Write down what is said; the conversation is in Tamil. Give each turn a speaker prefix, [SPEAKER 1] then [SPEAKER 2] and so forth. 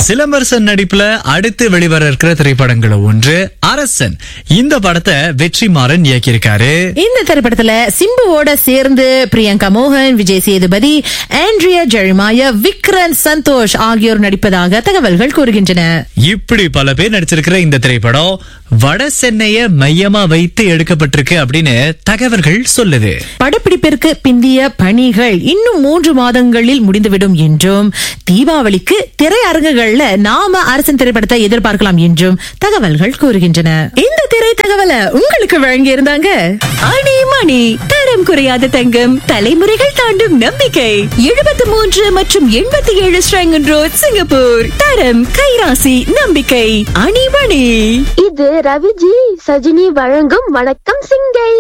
[SPEAKER 1] சிலம்பரசன் நடிப்புல அடுத்து வெளிவர இருக்கிற திரைப்படங்கள் ஒன்று அரசன் இந்த படத்தை வெற்றிமாறன் இயக்கியிருக்காரு
[SPEAKER 2] இந்த திரைப்படத்துல சிம்புவோட சேர்ந்து பிரியங்கா மோகன் விஜய் சேதுபதி ஆண்ட்ரியா ஜெரிமாயா விக்ரன் சந்தோஷ் ஆகியோர் நடிப்பதாக தகவல்கள் கூறுகின்றன
[SPEAKER 1] இப்படி பல பேர் நடிச்சிருக்கிற இந்த திரைப்படம் வட சென்னைய மையமா வைத்து எடுக்கப்பட்டிருக்கு அப்படின்னு தகவல்கள் சொல்லுது
[SPEAKER 2] படப்பிடிப்பிற்கு பிந்திய பணிகள் இன்னும் மூன்று மாதங்களில் முடிந்துவிடும் என்றும் தீபாவளிக்கு திரையரங்குகள்ல நாம அரசன் திரைப்படத்தை எதிர்பார்க்கலாம் என்றும் தகவல்கள் கூறுகின்றன இந்த திரை தகவலை உங்களுக்கு வழங்கி இருந்தாங்க அணி மணி தரம் குறையாத தங்கம் தலைமுறைகள் தாண்டும் நம்பிக்கை எழுபத்தி மூன்று மற்றும் எண்பத்தி ஏழு ஸ்ரங்கன் ரோட் சிங்கப்பூர் தரம் கைராசி நம்பிக்கை அணிமணி
[SPEAKER 3] இது ரவிஜி சஜினி வழங்கும் வணக்கம் சிங்கை